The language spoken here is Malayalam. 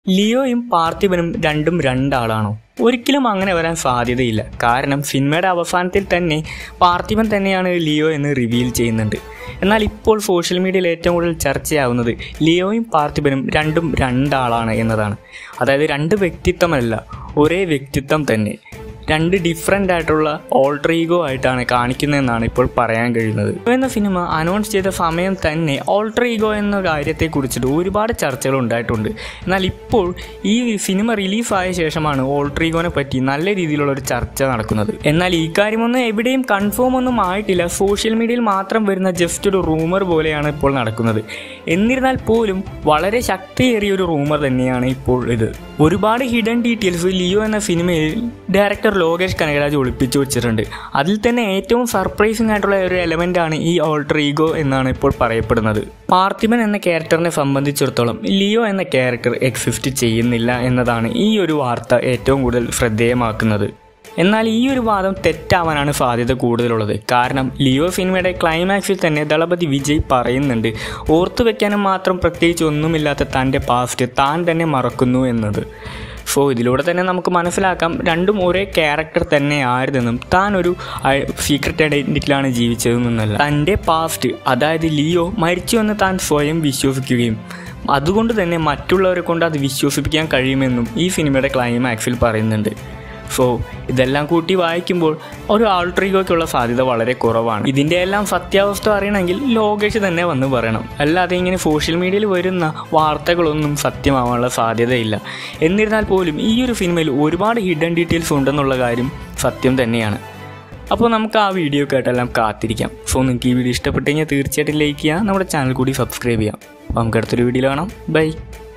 ലിയോയും പാർത്ഥിപനും രണ്ടും രണ്ടാളാണോ ഒരിക്കലും അങ്ങനെ വരാൻ സാധ്യതയില്ല കാരണം സിനിമയുടെ അവസാനത്തിൽ തന്നെ പാർത്ഥിപൻ തന്നെയാണ് ലിയോ എന്ന് റിവീൽ ചെയ്യുന്നുണ്ട് എന്നാൽ ഇപ്പോൾ സോഷ്യൽ മീഡിയയിൽ ഏറ്റവും കൂടുതൽ ചർച്ചയാവുന്നത് ലിയോയും പാർത്ഥിപനും രണ്ടും രണ്ടാളാണ് എന്നതാണ് അതായത് രണ്ട് വ്യക്തിത്വമല്ല ഒരേ വ്യക്തിത്വം തന്നെ രണ്ട് ഡിഫറെൻ്റ് ആയിട്ടുള്ള ഓൾട്ടർ ഈഗോ ആയിട്ടാണ് കാണിക്കുന്നതെന്നാണ് ഇപ്പോൾ പറയാൻ കഴിയുന്നത് എന്ന സിനിമ അനൗൺസ് ചെയ്ത സമയം തന്നെ ഓൾട്ടർ ഈഗോ എന്ന കാര്യത്തെ കുറിച്ചിട്ട് ഒരുപാട് ചർച്ചകൾ ഉണ്ടായിട്ടുണ്ട് എന്നാൽ ഇപ്പോൾ ഈ സിനിമ റിലീസായ ശേഷമാണ് ഓൾട്ടർ ഈഗോനെ പറ്റി നല്ല രീതിയിലുള്ള ഒരു ചർച്ച നടക്കുന്നത് എന്നാൽ ഈ കാര്യമൊന്നും എവിടെയും കൺഫേം ഒന്നും ആയിട്ടില്ല സോഷ്യൽ മീഡിയയിൽ മാത്രം വരുന്ന ജസ്റ്റ് ഒരു റൂമർ പോലെയാണ് ഇപ്പോൾ നടക്കുന്നത് എന്നിരുന്നാൽ പോലും വളരെ ശക്തിയേറിയ ഒരു റൂമർ തന്നെയാണ് ഇപ്പോൾ ഇത് ഒരുപാട് ഹിഡൻ ഡീറ്റെയിൽസ് ലിയോ എന്ന സിനിമയിൽ ഡയറക്ടർ ലോകേഷ് കനകരാജ് ഒളിപ്പിച്ചു വെച്ചിട്ടുണ്ട് അതിൽ തന്നെ ഏറ്റവും സർപ്രൈസിംഗ് ആയിട്ടുള്ള ഒരു എലമെന്റ് ആണ് ഈ ഓൾട്ടർ ഈഗോ എന്നാണ് ഇപ്പോൾ പറയപ്പെടുന്നത് പാർത്ഥിപൻ എന്ന ക്യാരക്ടറിനെ സംബന്ധിച്ചിടത്തോളം ലിയോ എന്ന ക്യാരക്ടർ എക്സിസ്റ്റ് ചെയ്യുന്നില്ല എന്നതാണ് ഈ ഒരു വാർത്ത ഏറ്റവും കൂടുതൽ ശ്രദ്ധേയമാക്കുന്നത് എന്നാൽ ഈ ഒരു വാദം തെറ്റാവാനാണ് സാധ്യത കൂടുതലുള്ളത് കാരണം ലിയോ സിനിമയുടെ ക്ലൈമാക്സിൽ തന്നെ ദളപതി വിജയ് പറയുന്നുണ്ട് ഓർത്തു വെക്കാനും മാത്രം പ്രത്യേകിച്ച് ഒന്നുമില്ലാത്ത തൻ്റെ പാസ്റ്റ് താൻ തന്നെ മറക്കുന്നു എന്നത് സോ ഇതിലൂടെ തന്നെ നമുക്ക് മനസ്സിലാക്കാം രണ്ടും ഒരേ ക്യാരക്ടർ തന്നെ ആയിരുന്നെന്നും താൻ ഒരു സീക്രട്ട് ഐഡൻറ്റിറ്റിയിലാണ് ജീവിച്ചതെന്നല്ല തൻ്റെ പാസ്റ്റ് അതായത് ലിയോ മരിച്ചു എന്ന് താൻ സ്വയം വിശ്വസിക്കുകയും അതുകൊണ്ട് തന്നെ മറ്റുള്ളവരെ കൊണ്ട് അത് വിശ്വസിപ്പിക്കാൻ കഴിയുമെന്നും ഈ സിനിമയുടെ ക്ലൈമാക്സിൽ പറയുന്നുണ്ട് സോ ഇതെല്ലാം കൂട്ടി വായിക്കുമ്പോൾ ഒരു ആൾട്രിഗോയ്ക്കുള്ള സാധ്യത വളരെ കുറവാണ് ഇതിൻ്റെ എല്ലാം സത്യാവസ്ഥ അറിയണമെങ്കിൽ ലോകേഷ് തന്നെ വന്ന് പറയണം അല്ലാതെ ഇങ്ങനെ സോഷ്യൽ മീഡിയയിൽ വരുന്ന വാർത്തകളൊന്നും സത്യമാവാനുള്ള സാധ്യതയില്ല എന്നിരുന്നാൽ പോലും ഈ ഒരു സിനിമയിൽ ഒരുപാട് ഹിഡൻ ഡീറ്റെയിൽസ് ഉണ്ടെന്നുള്ള കാര്യം സത്യം തന്നെയാണ് അപ്പോൾ നമുക്ക് ആ വീഡിയോ കേട്ടെല്ലാം കാത്തിരിക്കാം സോ നിങ്ങൾക്ക് ഈ വീഡിയോ ഇഷ്ടപ്പെട്ടെങ്കിൽ തീർച്ചയായിട്ടും ലൈക്ക് ചെയ്യുക നമ്മുടെ ചാനൽ കൂടി സബ്സ്ക്രൈബ് ചെയ്യാം അപ്പോൾ നമുക്ക് അടുത്തൊരു വീഡിയോ കാണാം ബൈ